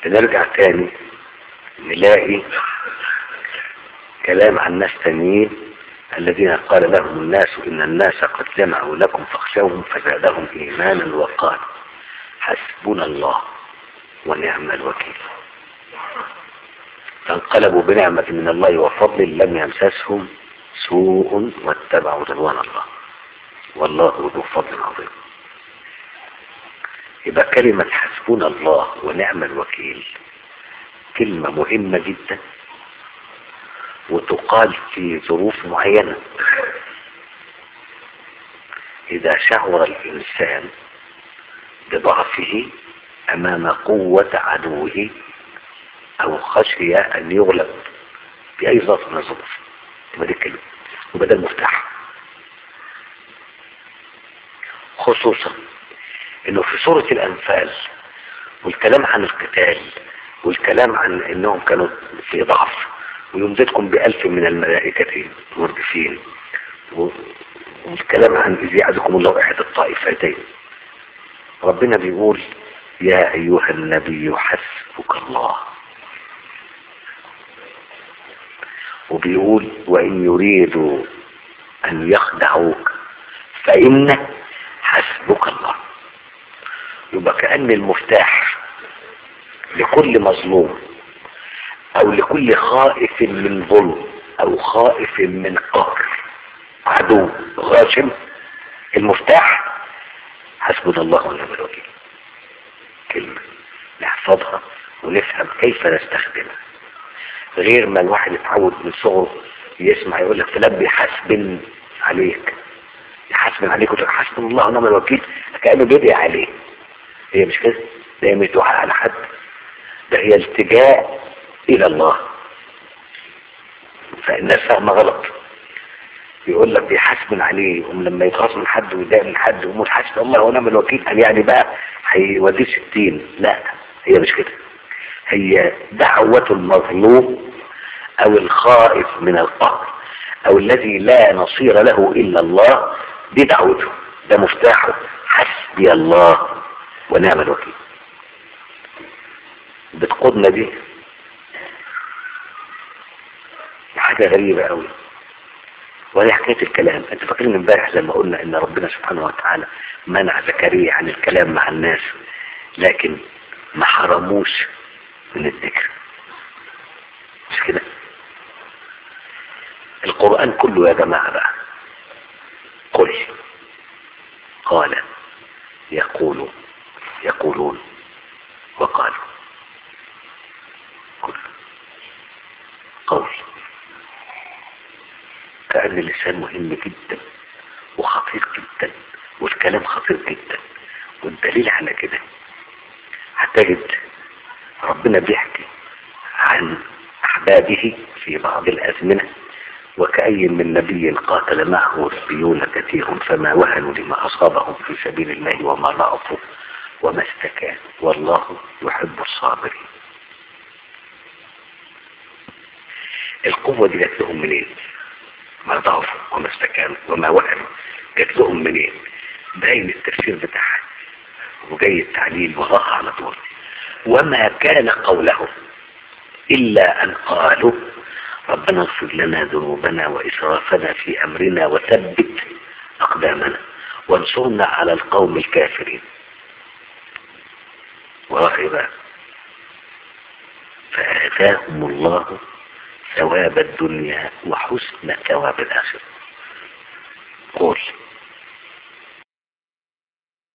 نرجع تاني نلاقي كلام عن ناس تانيين الذين قال لهم الناس إن الناس قد جمعوا لكم فاخشوهم فزادهم إيمانا وقال حسبنا الله ونعم الوكيل فانقلبوا بنعمة من الله وفضل لم يمسسهم سوء واتبعوا رضوان الله والله ذو فضل عظيم يبقى كلمة حسبنا الله ونعم الوكيل كلمة مهمة جدا وتقال في ظروف معينة إذا شعر الإنسان بضعفه أمام قوة عدوه أو خشي أن يغلب بأي ظرف من الظروف تبقى دي الكلمة يبقى ده المفتاح خصوصا انه في سورة الانفال والكلام عن القتال والكلام عن انهم كانوا في ضعف ويمددكم بألف من الملائكة مردفين والكلام عن إذ يعدكم الله إحدى الطائفتين ربنا بيقول يا أيها النبي حسبك الله وبيقول وإن يريدوا أن يخدعوك فإن حسبك الله يبقى كأن المفتاح لكل مظلوم او لكل خائف من ظلم او خائف من قهر عدو غاشم المفتاح حسبنا الله ونعم الوكيل كلمة نحفظها ونفهم كيف نستخدمها غير ما الواحد يتعود من صغره يسمع يقول لك فلان بيحاسبن عليك يحاسبن عليك وتقول حسبنا الله ونعم الوكيل كأنه بيدعي عليه هي مش كده ده هي مش دعاء على حد ده هي التجاء الى الله فالناس فاهمه غلط يقول لك بيحاسبن عليه يقوم لما يتخاصم من حد ويضايق من حد يقوم حاسب الله ونعم الوكيل قال يعني بقى هيوديه 60 لا هي مش كده هي دعوة المظلوم او الخائف من القهر او الذي لا نصير له الا الله دي دعوته ده مفتاحه حسبي الله ونعم الوكيل بتقودنا دي حاجة غريبة قوي وهي حكاية الكلام انت فاكرين امبارح لما قلنا ان ربنا سبحانه وتعالى منع زكريا عن الكلام مع الناس لكن ما حرموش من الذكر مش كده القرآن كله يا جماعة بقى قل قال يقول يقولون وقالوا كل قول كأن اللسان مهم جدا وخطير جدا والكلام خطير جدا والدليل على كده هتجد ربنا بيحكي عن أحبابه في بعض الأزمنة وكأي من نبي قاتل معه ربيون كثير فما وهنوا لما أصابهم في سبيل الله وما ضعفوا وما استكانوا والله يحب الصابرين القوة دي جات لهم منين ما ضعفوا وما استكانوا وما وهنوا جات لهم منين باين التفسير بتاعها وجاي التعليل وراها على طول وما كان قولهم إلا أن قالوا ربنا اغفر لنا ذنوبنا وإسرافنا في أمرنا وثبت أقدامنا وانصرنا على القوم الكافرين وراغبا فآتاهم الله ثواب الدنيا وحسن ثواب الآخرة قول